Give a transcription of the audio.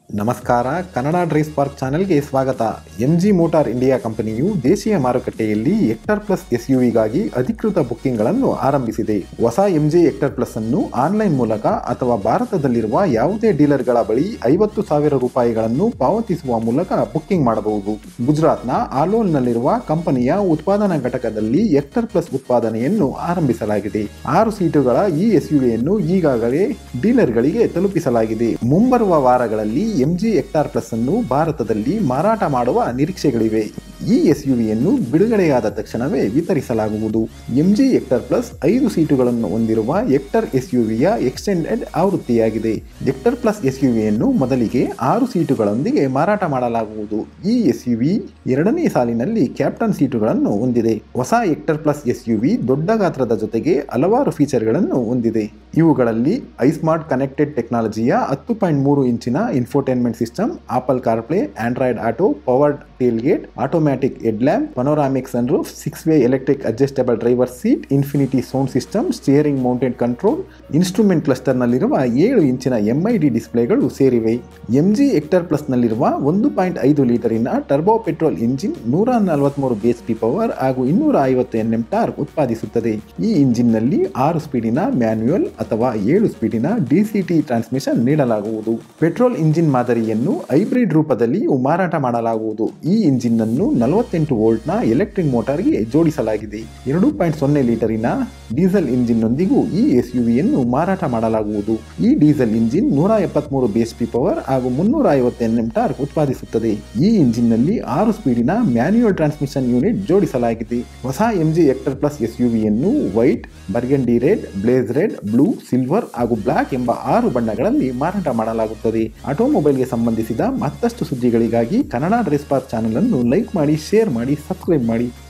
ನಮಸ್ಕಾರ Kannada drive park ಚಾನೆಲ್ಗೆ ಸ್ವಾಗತ ಎಂ ಜಿ ಮೋಟಾರ್ ಇಂಡಿಯಾ ಕಂಪನಿಯು ದೇಶೀಯ ಮಾರುಕಟ್ಟೆಯಲ್ಲಿ ಎಕ್ಟರ್ ಪ್ಲಸ್ ಎಸ್ಯುವಿಗಾಗಿ ಅಧಿಕೃತ ಬುಕ್ಕಿಂಗ್ಗಳನ್ನು ಆರಂಭಿಸಿದೆ ಹೊಸ ಎಂ ಜಿ ಎಕ್ಟರ್ ಪ್ಲಸ್ ಅನ್ನು ಆನ್ಲೈನ್ ಮೂಲಕ ಅಥವಾ ಭಾರತದಲ್ಲಿರುವ ಯಾವುದೇ ಡೀಲರ್ಗಳ ಬಳಿ ಐವತ್ತು ಸಾವಿರ ರೂಪಾಯಿಗಳನ್ನು ಪಾವತಿಸುವ ಮೂಲಕ ಬುಕ್ಕಿಂಗ್ ಮಾಡಬಹುದು ಗುಜರಾತ್ನ ಆಲೋಲ್ನಲ್ಲಿರುವ ಕಂಪನಿಯ ಉತ್ಪಾದನಾ ಘಟಕದಲ್ಲಿ ಎಕ್ಟರ್ ಪ್ಲಸ್ ಉತ್ಪಾದನೆಯನ್ನು ಆರಂಭಿಸಲಾಗಿದೆ ಆರು ಸೀಟುಗಳ ಈ ಎಸ್ಯುವಿಯನ್ನು ಈಗಾಗಲೇ ಡೀಲರ್ಗಳಿಗೆ ತಲುಪಿಸಲಾಗಿದೆ ಮುಂಬರುವ ವಾರಗಳಲ್ಲಿ ಎಂಜಿ ಎಕ್ಟಾರ್ ಪ್ಲಸ್ ಅನ್ನು ಭಾರತದಲ್ಲಿ ಮಾರಾಟ ಮಾಡುವ ನಿರೀಕ್ಷೆಗಳಿವೆ ಈ ಎಸ್ಯುವಿಯನ್ನು ಬಿಡುಗಡೆಯಾದ ತಕ್ಷಣವೇ ವಿತರಿಸಲಾಗುವುದು ಎಂಜಿ ಎಕ್ಟರ್ ಪ್ಲಸ್ ಐದು ಸೀಟುಗಳನ್ನು ಹೊಂದಿರುವ ಎಕ್ಟರ್ ಎಸ್ಯುವಿಯ ಎಕ್ಸ್ಟೆಂಡೆಡ್ ಆವೃತ್ತಿಯಾಗಿದೆ ಎಕ್ಟರ್ ಪ್ಲಸ್ ಎಸ್ಯುವಿಯನ್ನು ಮೊದಲಿಗೆ ಆರು ಸೀಟುಗಳೊಂದಿಗೆ ಮಾರಾಟ ಮಾಡಲಾಗುವುದು ಈ ಎಸ್ಯುವಿ ಎರಡನೇ ಸಾಲಿನಲ್ಲಿ ಕ್ಯಾಪ್ಟನ್ ಸೀಟುಗಳನ್ನು ಹೊಂದಿದೆ ಹೊಸ ಎಕ್ಟರ್ ಪ್ಲಸ್ ಎಸ್ಯುವಿ ದೊಡ್ಡ ಗಾತ್ರದ ಜೊತೆಗೆ ಹಲವಾರು ಫೀಚರ್ಗಳನ್ನು ಹೊಂದಿದೆ ಇವುಗಳಲ್ಲಿ ಐಸ್ಮಾರ್ಟ್ ಕನೆಕ್ಟೆಡ್ ಟೆಕ್ನಾಲಜಿಯ ಹತ್ತು ಪಾಯಿಂಟ್ ಮೂರು ಇಂಚಿನ infotainment system Apple CarPlay Android auto powered tailgate automatic headlamp panoramic sunroof six way electric adjustable driver seat Infinity sound system steering mounted control instrument ಕ್ಲಸ್ಟರ್ನಲ್ಲಿರುವ ಏಳು ಇಂಚಿನ ಎಂಐಡಿ ಡಿಸ್ಪ್ಲೇಗಳು ಸೇರಿವೆ ಎಂಜಿ ಎಕ್ಟರ್ ಪ್ಲಸ್ನಲ್ಲಿರುವ ಒಂದು ಪಾಯಿಂಟ್ ಐದು ಲೀಟರಿನ turbo petrol engine ನೂರ ನಲವತ್ಮೂರು base P power ಹಾಗೂ ಇನ್ನೂರ ಐವತ್ತು ಎನ್ ಎಂ ಟಾರ್ಕ್ ಉತ್ಪಾದಿಸುತ್ತದೆ ಈ ಇಂಜಿನ್ನಲ್ಲಿ ಆರು ಸ್ಪೀಡಿನ ಮ್ಯಾನ್ಯುಯಲ್ ಅಥವಾ ಏಳು ಸ್ಪೀಡಿನ ಡಿಸಿಟಿ ಟ್ರಾನ್ಸ್ಮಿಷನ್ ನೀಡಲಾಗುವುದು ಪೆಟ್ರೋಲ್ ಇಂಜಿನ್ ಮಾದರಿಯನ್ನು ಹೈಬ್ರಿಡ್ ರೂಪದಲ್ಲಿಯೂ ಮಾರಾಟ ಮಾಡಲಾಗುವುದು ಈ ಇಂಜಿನ್ ಅನ್ನು ನಲವತ್ತೆಂಟು ವೋಲ್ಟ್ನ ಎಲೆಕ್ಟ್ರಿಕ್ ಮೋಟಾರ್ಗೆ ಜೋಡಿಸಲಾಗಿದೆ ಎರಡು ಪಾಯಿಂಟ್ ಸೊನ್ನೆ ಲೀಟರಿನ ಡೀಸೆಲ್ ಇಂಜಿನ್ನೊಂದಿಗೂ ಈ ಎಸ್ಯುವಿಯನ್ನು ಮಾರಾಟ ಮಾಡಲಾಗುವುದು ಈ ಡೀಸೆಲ್ ಇಂಜಿನ್ ನೂರ ಎಪ್ಪತ್ಮೂರು ಬೇಸ್ ಪಿ ಪವರ್ ಹಾಗೂ ಮುನ್ನೂರ ಐವತ್ತು ಎನ್ ಎಂ ಟಾರ್ಕ್ ಉತ್ಪಾದಿಸುತ್ತದೆ ಈ ಇಂಜಿನ್ನಲ್ಲಿ ಆರು ಸ್ಪೀಡಿನ ಮ್ಯಾನ್ಯುಯಲ್ ಟ್ರಾನ್ಸ್ಮಿಷನ್ ಯೂನಿಟ್ ಜೋಡಿಸಲಾಗಿದೆ ಹೊಸ ಎಂಜಿ ಎಕ್ಟರ್ ಪ್ಲಸ್ ಎಸ್ಯುವಿಯನ್ನು white burgundy red blaze red blue silver ಹಾಗೂ ಬ್ಲಾಕ್ ಎಂಬ ಆರು ಬಣ್ಣಗಳಲ್ಲಿ ಮಾರಾಟ ಮಾಡಲಾಗುತ್ತದೆ ಆಟೋಮೊಬೈಲ್ಗೆ ಸಂಬಂಧಿಸಿದ ಮತ್ತಷ್ಟು ಸುದ್ದಿಗಳಿಗಾಗಿ ಕನ್ನಡ ಡ್ರೆಸ್ ಪಾರ್ಕ್ ಚಾನಲ್ ಅನ್ನು ಲೈಕ್ ಮಾಡಿ ಶೇರ್ ಮಾಡಿ ಸಬ್ಸ್ಕ್ರೈಬ್ ಮಾಡಿ